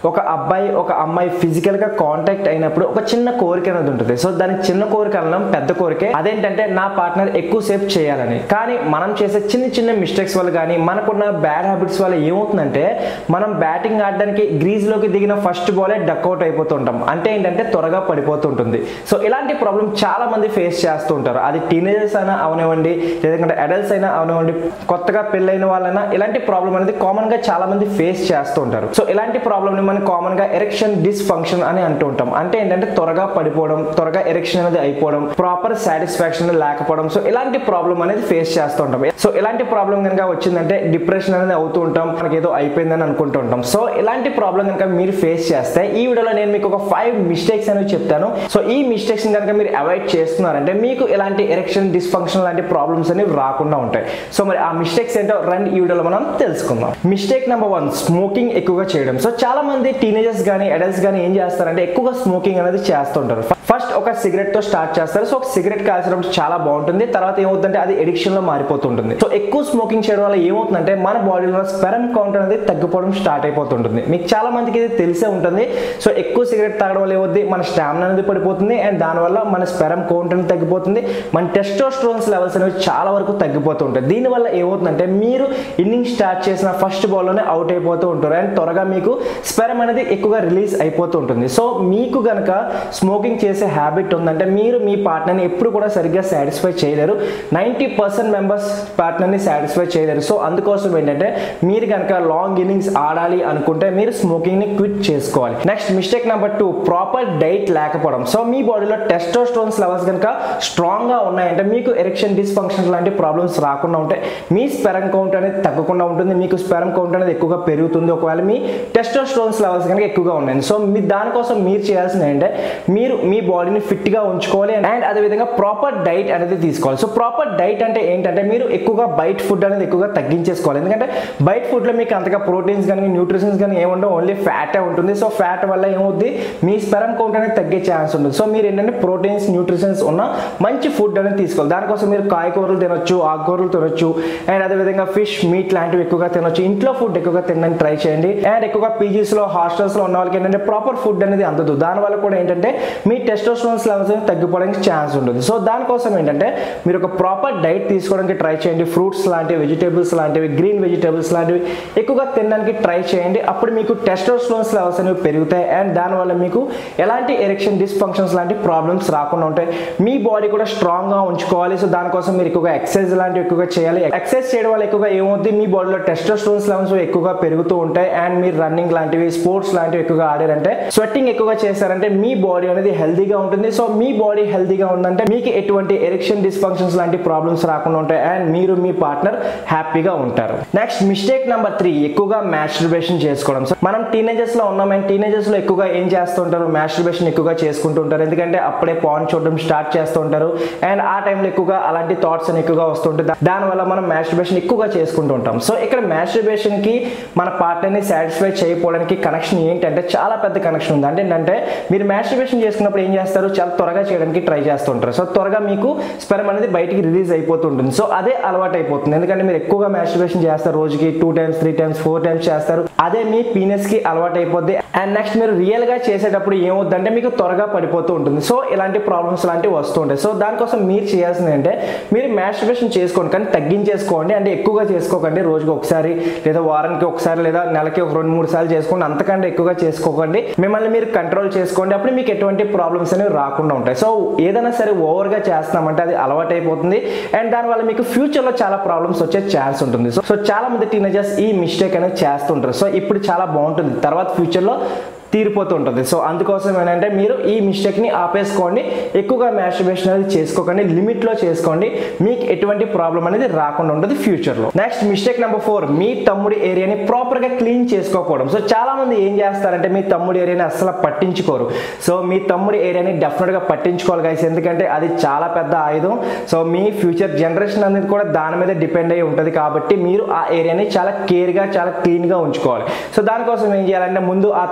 ఒక అబ్బాయి ఒక అమ్మాయి ఫిజికల్ గా కాంటాక్ట్ అయినప్పుడు ఒక చిన్న కోరిక అనేది ఉంటుంది సో దానికి చిన్న కోరిక అనడం పెద్ద కోరికే అదేంటంటే నా పార్ట్నర్ ఎక్కువసేపు చేయాలని కానీ మనం చేసే చిన్న చిన్న మిస్టేక్స్ వల్ల కానీ మనకున్న బ్యాడ్ హ్యాబిట్స్ వల్ల ఏమవుతుందంటే మనం బ్యాటింగ్ ఆడడానికి గ్రీజ్ లోకి దిగిన ఫస్ట్ బాలే డక్అవుట్ అయిపోతుంటాం అంటే ఏంటంటే త్వరగా పడిపోతుంటుంది సో ఇలాంటి ప్రాబ్లమ్ చాలా మంది ఫేస్ చేస్తూ ఉంటారు అది టీనేజర్స్ అయినా అవనివ్వండి లేదంటే అడల్ట్స్ అయినా అవనివ్వండి కొత్తగా పెళ్ళైన వాళ్ళైనా ఇలాంటి ప్రాబ్లం అనేది కామన్ గా చాలా మంది ఫేస్ చేస్తూ ఉంటారు సో ఇలాంటి ప్రాబ్లమ్ ని మనం కామన్ గా ఎరెక్షన్ డిస్ఫంక్షన్ అని అంటూ ఉంటాం అంటే ఏంటంటే త్వరగా పడిపోవడం త్వరగా ఎరెక్షన్ అనేది అయిపోవడం ప్రాపర్ సాటిస్ఫాక్షన్ లేకపోవడం సో ఇలాంటి ప్రాబ్లం అనేది ఫేస్ చేస్తూ ఉంటాం సో ఇలాంటి ప్రాబ్లం కనుక వచ్చిందంటే డిప్రెషన్ అనేది అవుతూ ఉంటాం మనకి ఏదో అయిపోయిందని అనుకుంటూ ఉంటాం సో ఇలాంటి ప్రాబ్లం కనుక మీరు ఫేస్ చేస్తే ఈ వీడియోలో నేను మీకు ఒక ఫైవ్ మిస్టేక్స్ అనేవి చెప్తాను సో ఈ మిస్టేక్స్ కనుక మీరు అవాయిడ్ చేస్తున్నారంటే మీకు ఇలాంటి ఎరెక్షన్ డిస్ఫంక్షన్ లాంటి ప్రాబ్లమ్స్ అనేవి రాకుండా ఉంటాయి సో మరి ఆ మిస్టేక్స్ ఏంటో రండి ఈ వీడియోలో మనం తెలుసుకుందాం మిస్టేక్ నెంబర్ వన్ స్మోకింగ్ ఎక్కువగా చేయడం సో చాలా మంది టీనేజర్స్ కానీ అడల్ట్స్ కానీ ఏం చేస్తారంటే ఎక్కువగా స్మోకింగ్ అనేది చేస్తుంటారు ఫస్ట్ ఒక సిగరెట్ తో స్టార్ట్ చేస్తారు సో ఒక సిగరెట్ కాల్చినప్పుడు చాలా బాగుంటుంది తర్వాత ఏమవుతుందంటే అది ఎడిక్షన్ లో మారిపోతుంటుంది సో ఎక్కువ స్మోకింగ్ చేయడం వల్ల ఏమవుతుందంటే మన బాడీలో స్పెరమ్ కౌంట్ అనేది తగ్గిపోవడం స్టార్ట్ అయిపోతుంటుంది మీకు చాలా మందికి ఇది తెలిసే ఉంటుంది సో ఎక్కువ సిగరెట్ తాగడం వల్ల ఏమవుతుంది మన స్టామినా అనేది పడిపోతుంది అండ్ దానివల్ల మన స్పెరమ్ కౌంట్ అనేది తగ్గిపోతుంది మన టెస్టోస్ట్రోన్స్ లెవెల్స్ అనేవి చాలా వరకు తగ్గిపోతూ ఉంటాయి దీనివల్ల ఏమవుతుందంటే మీరు ఇన్నింగ్ స్టార్ట్ చేసిన ఫస్ట్ బాల్లోనే అవుట్ అయిపోతూ ఉంటారు అండ్ త్వరగా మీకు స్పెరమ్ అనేది ఎక్కువగా రిలీజ్ అయిపోతూ ఉంటుంది సో మీకు గనక స్మోకింగ్ చేసే హ్యాబిట్ ఉందంటే మీరు మీ పార్ట్నర్ని ఎప్పుడు కూడా సరిగ్గా సాటిస్ఫై చేయలేరు నైంటీ పర్సెంట్ మెంబర్స్ పార్ట్నర్ని సాటిస్ఫై చేయలేరు సో అందుకోసం ఏంటంటే మీరు కనుక లాంగ్ ఇన్నింగ్స్ ఆడాలి అనుకుంటే మీరు స్మోకింగ్ని క్విట్ చేసుకోవాలి next mistake number two proper diet లేకపోవడం సో మీ బాడీలో టెస్టోస్ట్రోన్స్ లెవెల్స్ కనుక స్ట్రాంగ్గా ఉన్నాయంటే మీకు ఎరెక్షన్ డిస్ఫంక్షన్ లాంటి ప్రాబ్లమ్స్ రాకుండా ఉంటాయి మీ స్పెరం కౌంట్ అనేది తగ్గకుండా ఉంటుంది మీకు స్పెరం కౌంట్ అనేది ఎక్కువగా పెరుగుతుంది ఒకవేళ మీ టెస్టోస్ట్రోన్స్ లెవెల్స్ కనుక ఎక్కువగా ఉన్నాయి సో మీ దానికోసం మీరు చేయాల్సింది ఏంటంటే మీరు మీ బాడీని ఫిట్గా ఉంచుకోవాలి అండ్ అదేవిధంగా ప్రాపర్ డైట్ అనేది తీసుకోవాలి సో ప్రాపర్ డైట్ అంటే ఏంటంటే మీరు ఎక్కువగా బయట ఫుడ్ అనేది ఎక్కువగా తగ్గించేసుకోవాలి ఎందుకంటే బయట ఫుడ్లో మీకు అంతగా ప్రోటీన్స్ కానీ న్యూట్రిషన్స్ కానీ ఏముండవు ఓన్లీ ఫ్యాటే ఉంటుంది సో ఫ్యాట్ వల్ల ఏమవుద్ది మీ స్పెరం కౌంట్ అనేది తగ్గే ఛాన్స్ ఉంటుంది సో మీరు ఏంటంటే ప్రోటీన్స్ న్యూట్రిషన్స్ ఉన్న మంచి ఫుడ్ అనేది తీసుకోవాలి దానికోసం మీరు కాయకూరలు తినొచ్చు ఆకుకూరలు తినొచ్చు అండ్ అదేవిధంగా ఫిష్ మీట్ లాంటివి ఎక్కువగా తినొచ్చు ఇంట్లో ఫుడ్ ఎక్కువగా తినడానికి ట్రై చేయండి అండ్ ఎక్కువగా పీజీస్లో హాస్టల్స్లో ఉన్న వాళ్ళకి ఏంటంటే ప్రాపర్ ఫుడ్ అనేది అందదు దానివల్ల కూడా ఏంటంటే మీ టెస్టోస్టోన్స్ లెవెల్స్ తగ్గిపోవడానికి ఛాన్స్ ఉంటుంది సో దానికోసం ఏంటంటే మీరు ఒక ప్రాపర్ డైట్ తీసుకోవడానికి ట్రై చేయండి ఫ్రూట్స్ లాంటివి వెజిటేబుల్స్ లాంటివి గ్రీన్ వెజిటేబుల్స్ లాంటివి ఎక్కువగా తినడానికి ట్రై చేయండి అప్పుడు మీకు టెస్టోస్టోన్స్ లెవెల్స్ అనేవి పెరుగుతాయి అండ్ దానివల్ల మీకు ఎలాంటి ఎరెక్షన్ డిస్ఫంక్షన్స్ లాంటి ప్రాబ్లమ్స్ రాకుండా ఉంటాయి మీ బాడీ కూడా స్ట్రాంగ్గా ఉంచుకోవాలి సో దానికోసం మీరు ఎక్కువగా ఎక్సర్సైజ్ లాంటివి ఎక్కువగా చేయాలి ఎక్సర్సైజ్ చేయడం వల్ల ఎక్కువగా ఏమవుతుంది మీ బాడీలో టెస్టోస్టోన్స్ లెవెల్స్ ఎక్కువగా పెరుగుతూ ఉంటాయి అండ్ మీరు రన్నింగ్ లాంటివి స్పోర్ట్స్ లాంటివి ఎక్కువగా ఆడారంటే స్వెట్టింగ్ ఎక్కువగా చేశారంటే మీ బాడీ అనేది హెల్తీగా ఉంటుంది సో మీ బాడీ హెల్తీగా ఉందంటే మీకు ఎటువంటి ఎరెక్షన్ డిస్ఫంక్షన్స్ లాంటి ప్రాబ్లమ్స్ రాకుండా ఉంటాయి అండ్ మీరు మీ పార్ట్నర్ హ్యాపీగా ఉంటారు నెక్స్ట్ మిస్టేక్ నెంబర్ త్రీ ఎక్కువగా మ్యాస్టర్బేషన్ చేసుకోవడం సో మనం టీనేజర్స్ లో ఉన్నాం అండ్ టీనేజర్స్ లో ఎక్కువగా ఏం చేస్తుంటారు మ్యాస్టర్బేషన్ ఎక్కువగా చేసుకుంటూ ఉంటారు ఎందుకంటే అప్పుడే పాన్ చూడడం స్టార్ట్ చేస్తూ ఉంటారు అండ్ ఆ టైంలో ఎక్కువగా అలాంటి థాట్స్ అని ఎక్కువగా వస్తుంటాయి దానివల్ల మనం మ్యాస్టర్బేషన్ ఎక్కువగా చేసుకుంటూ ఉంటాం సో ఇక్కడ మ్యాస్టర్బేషన్ కి మన పార్ట్నర్ని సాటిస్ఫై చేయకపోవడానికి కనెక్షన్ ఏంటంటే చాలా పెద్ద కనెక్షన్ ఉంది అంటే ఏంటంటే మీరు మ్యాస్టర్బేషన్ చేసుకున్నప్పుడు ఏం చేస్తారు చాలా త్వరగా చేయడానికి ట్రై చేస్తుంటారు సో త్వరగా మీకు స్పెరం అనేది బయటికి రిలీజ్ అయిపోతుంటుంది సో అదే అలవాటు అయిపోతుంది ఎందుకంటే మీరు ఎక్కువగా మ్యాస్టర్బేషన్ చేస్తారు రోజుకి two times three times four times చేస్తారు అదే మీ పీనస్ కి అలవాటు అయిపోద్ది అండ్ నెక్స్ట్ మీరు రియల్ గా చేసేటప్పుడు ఏమవుతుందంటే మీకు త్వరగా పడిపోతూ ఉంటుంది సో ఇలాంటి ప్రాబ్లమ్స్ లాంటివి వస్తూ ఉంటాయి సో దానికోసం మీరు చేయాల్సింది ఏంటంటే మీరు మ్యాస్టర్బేషన్ చేసుకోండి కానీ తగ్గించేసుకోండి అంటే ఎక్కువగా చేసుకోకండి రోజుకి ఒకసారి లేదా వారానికి ఒకసారి లేదా నెలకి ఒక రెండు మూడు సార్లు చేసుకోండి అంతకంటే ఎక్కువగా చేసుకోకండి మిమ్మల్ని మీరు కంట్రోల్ చేసుకోండి అప్పుడు మీకు ఎటువంటి ప్రాబ్లమ్స్ అనేవి రాకుండా ఉంటాయి సో ఏదైనా సరే ఓవర్ గా చేస్తున్నామంటే అది అలవాటు అయిపోతుంది అండ్ దానివల్ల మీకు ఫ్యూచర్ లో చాలా ప్రాబ్లమ్స్ వచ్చే ఛాన్స్ ఉంటుంది సో సో చాలా మంది టీనేజర్స్ ఈ మిస్టేక్ అనేది చేస్తుంటారు సో ఇప్పుడు చాలా బాగుంటుంది తర్వాత ఫ్యూచర్ లో తీరిపోతూ ఉంటుంది సో అందుకోసం ఏంటంటే మీరు ఈ మిస్టేక్ని ఆపేసుకోండి ఎక్కువగా మ్యాస్టర్బేషన్ అనేది చేసుకోకండి లిమిట్లో చేసుకోండి మీకు ఎటువంటి ప్రాబ్లం అనేది రాకుండా ఉంటుంది ఫ్యూచర్లో నెక్స్ట్ మిస్టేక్ నెంబర్ ఫోర్ మీ తమ్ముడి ఏరియాని ప్రాపర్గా క్లీన్ చేసుకోకపోవడం సో చాలా మంది ఏం చేస్తారంటే మీ తమ్ముడి ఏరియాని అస్సలు పట్టించుకోరు సో మీ తమ్ముడి ఏరియాని డెఫినెట్గా పట్టించుకోవాలి గైస్ ఎందుకంటే అది చాలా పెద్ద ఆయుధం సో మీ ఫ్యూచర్ జనరేషన్ అనేది కూడా దాని మీద డిపెండ్ అయి ఉంటుంది కాబట్టి మీరు ఆ ఏరియాని చాలా కేర్గా చాలా క్లీన్గా ఉంచుకోవాలి సో దానికోసం ఏం చేయాలంటే ముందు ఆ తమ్ముడి ఏరియా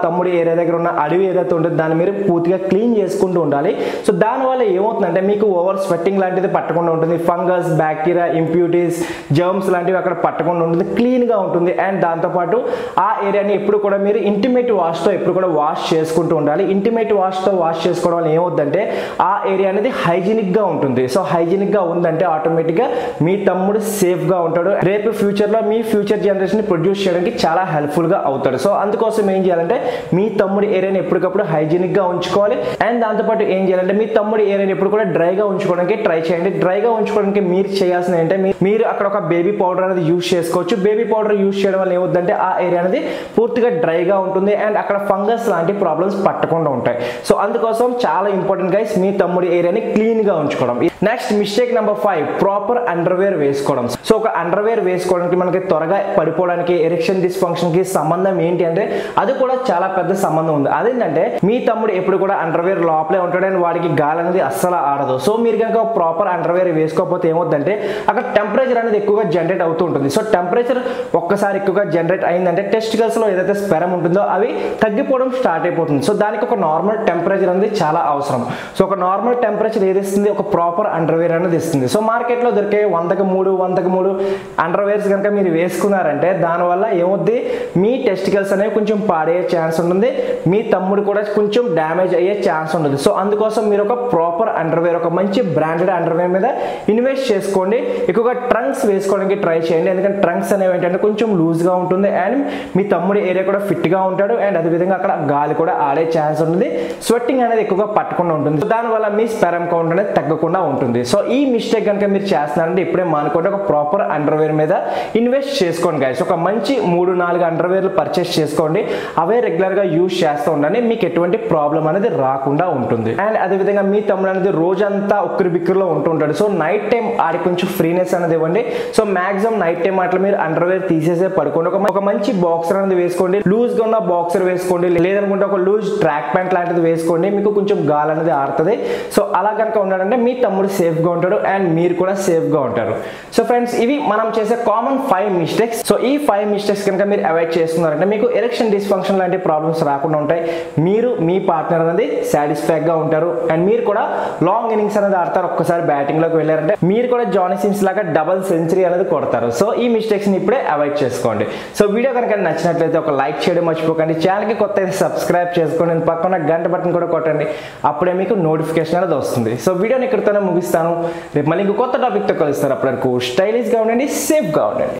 ఏరియా దగ్గర ఉన్న అడవి ఏదైతే ఉంటుందో దాన్ని మీరు పూర్తిగా క్లీన్ చేసుకుంటూ ఉండాలి సో దానివల్ల ఏమవుతుందంటే మీకు ఓవర్ స్వెట్టింగ్ లాంటిది పట్టకుండా ఉంటుంది ఫంగస్ బ్యాక్టీరియా ఇంప్యూరిటీస్ జర్మ్స్ లాంటివి అక్కడ పట్టకుండా ఉంటుంది క్లీన్గా ఉంటుంది అండ్ దాంతోపాటు ఆ ఏరియాని ఎప్పుడు కూడా మీరు ఇంటిమేట్ వాష్తో ఎప్పుడు కూడా వాష్ చేసుకుంటూ ఉండాలి ఇంటిమేట్ వాష్తో వాష్ చేసుకోవడం వల్ల ఏమవుతుందంటే ఆ ఏరియా అనేది హైజీనిక్గా ఉంటుంది సో హైజీనిక్గా ఉందంటే ఆటోమేటిక్గా మీ తమ్ముడు సేఫ్గా ఉంటాడు రేపు ఫ్యూచర్లో మీ ఫ్యూచర్ జనరేషన్ ప్రొడ్యూస్ చేయడానికి చాలా హెల్ప్ఫుల్గా అవుతాడు సో అందుకోసం ఏం చేయాలంటే మీ తమ్ముడి ఏరియాని ఎప్పటికప్పుడు హైజీనిక్గా ఉంచుకోవాలి అండ్ దాంతోపాటు ఏం చేయాలంటే మీ తమ్ముడి ఏరియాని ఎప్పుడు కూడా డ్రైగా ఉంచుకోవడానికి ట్రై చేయండి డ్రైగా ఉంచుకోవడానికి మీరు చేయాల్సిన ఏంటంటే మీ- మీరు అక్కడ ఒక బేబీ పౌడర్ అనేది యూస్ చేసుకోవచ్చు బేబీ పౌడర్ యూస్ చేయడం వల్ల ఏమవుతుందంటే ఆ ఏరియా అనేది పూర్తిగా డ్రైగా ఉంటుంది అండ్ అక్కడ ఫంగస్ లాంటి ప్రాబ్లమ్స్ పట్టకుండా ఉంటాయి సో అందుకోసం చాలా ఇంపార్టెంట్ గైస్ మీ తమ్ముడి ఏరియాని క్లీన్ గా ఉంచుకోవడం next mistake number five proper underwear వేసుకోవడం సో ఒక అండర్వేర్ వేసుకోవడానికి మనకి త్వరగా పడిపోవడానికి ఎరెక్షన్ డిస్ఫంక్షన్ కి సంబంధం ఏంటి అంటే అది కూడా చాలా పెద్ద సంబంధం ఉంది అదేంటంటే మీ తమ్ముడు ఎప్పుడు కూడా అండర్వేర్ లోపలే ఉంటాడు అండ్ వాడికి గాలి అనేది అస్సలు ఆడదు సో మీరు కనుక ప్రాపర్ అండర్వేర్ వేసుకోకపోతే ఏమవుతుందంటే అక్కడ టెంపరేచర్ అనేది ఎక్కువగా జనరేట్ అవుతూ ఉంటుంది సో టెంపరేచర్ ఒక్కసారి ఎక్కువగా జనరేట్ అయిందంటే టెస్టికల్స్ లో ఏదైతే స్పెరం ఉంటుందో అవి తగ్గిపోవడం స్టార్ట్ అయిపోతుంది సో దానికి ఒక నార్మల్ టెంపరేచర్ అనేది చాలా అవసరం సో ఒక నార్మల్ టెంపరేచర్ ఏది ఇస్తుంది ఒక ప్రాపర్ అండర్వేర్ అనేది ఇస్తుంది సో మార్కెట్లో దొరికే వందకి మూడు వందకి మూడు అండర్వేర్స్ కనుక మీరు వేసుకున్నారంటే దానివల్ల ఏమవుద్ది మీ టెస్టికల్స్ అనేవి కొంచెం పాడయ్యే ఛాన్స్ ఉంటుంది మీ తమ్ముడు కూడా కొంచెం డ్యామేజ్ అయ్యే ఛాన్స్ ఉంటుంది సో అందుకోసం మీరు ఒక ప్రాపర్ అండర్వేర్ ఒక మంచి బ్రాండెడ్ అండర్వేర్ మీద ఇన్వెస్ట్ చేసుకోండి ఎక్కువగా ట్రంక్స్ వేసుకోవడానికి ట్రై చేయండి ఎందుకంటే ట్రంక్స్ అనేవి ఏంటంటే కొంచెం లూజ్గా ఉంటుంది అండ్ మీ తమ్ముడి ఏరియా కూడా ఫిట్గా ఉంటాడు అండ్ అదేవిధంగా అక్కడ గాలి కూడా ఆడే ఛాన్స్ ఉంటుంది స్వెట్టింగ్ అనేది ఎక్కువగా పట్టకుండా ఉంటుంది సో దానివల్ల మీ స్పెరం కౌంట్ అనేది తగ్గకుండా ఉంటుంది సో ఈ మిస్టేక్ కనుక మీరు చేస్తున్నారంటే ఇప్పుడే మానుకోండి ఒక ప్రాపర్ అండర్వేర్ మీద ఇన్వెస్ట్ చేసుకోండి గైస్ ఒక మంచి మూడు నాలుగు అండర్వేర్లు పర్చేస్ చేసుకోండి అవే రెగ్యులర్గా యూజ్ చేస్తూ ఉండండి మీకు ఎటువంటి ప్రాబ్లం అనేది రాకుండా ఉంటుంది అండ్ అదేవిధంగా మీ తమ్ముడు అనేది రోజంతా ఉక్కిరి బిక్కిరిలో ఉంటుంటాడు సో నైట్ టైం ఆడికి కొంచెం ఫ్రీనెస్ అనేది ఇవ్వండి సో మాక్సిమం నైట్ టైం అట్లా మీరు అండర్వేర్ తీసేసే పడుకోండి ఒక ఒక మంచి బాక్సర్ అనేది వేసుకోండి లూజ్ గా ఉన్న బాక్సర్ వేసుకోండి లేదనుకుంటే ఒక లూజ్ ట్రాక్ ప్యాంట్ లాంటిది వేసుకోండి మీకు కొంచెం గాలి అనేది ఆడుతుంది సో అలా కనుక ఉన్నాడంటే మీ తమ్ముడు సేఫ్ గా ఉంటాడు అండ్ మీరు కూడా సేఫ్ గా ఉంటారు సో ఫ్రెండ్స్ ఇవి మనం చేసే కామన్ ఫైవ్ మిస్టేక్స్ సో ఈ ఫైవ్ మిస్టేక్స్ కనుక మీరు అవాయిడ్ చేస్తున్నారంటే మీకు ఎరెక్షన్ డిస్ఫంక్షన్ లాంటి ప్రాబ్లమ్స్ రాకుండా ఉంటాయి మీరు మీ పార్ట్నర్ అనేది సాటిస్ఫైడ్ గా ఉంటారు అండ్ మీరు కూడా లాంగ్ ఇన్నింగ్స్ అనేది ఆడతారు ఒక్కసారి బ్యాటింగ్ లోకి వెళ్ళారంటే మీరు కూడా జానీ సిమ్స్ లాగా డబల్ సెంచరీ అనేది కొడతారు సో ఈ మిస్టేక్స్ ని ఇప్పుడే అవాయిడ్ చేసుకోండి సో వీడియో కనుక నచ్చినట్లయితే ఒక లైక్ చేయడం మర్చిపోకండి ఛానల్ కి కొత్త అయితే సబ్స్క్రైబ్ చేసుకోండి and పక్కన గంట బటన్ కూడా కొట్టండి అప్పుడే మీకు నోటిఫికేషన్ అనేది వస్తుంది సో వీడియోని ఇక్కడితోనే ముగిస్తాను రేపు మళ్ళీ ఇంకో కొత్త టాపిక్ తో కలుస్తారు అప్పటివరకు స్టైలిష్ గా ఉండండి సేఫ్ గా ఉండండి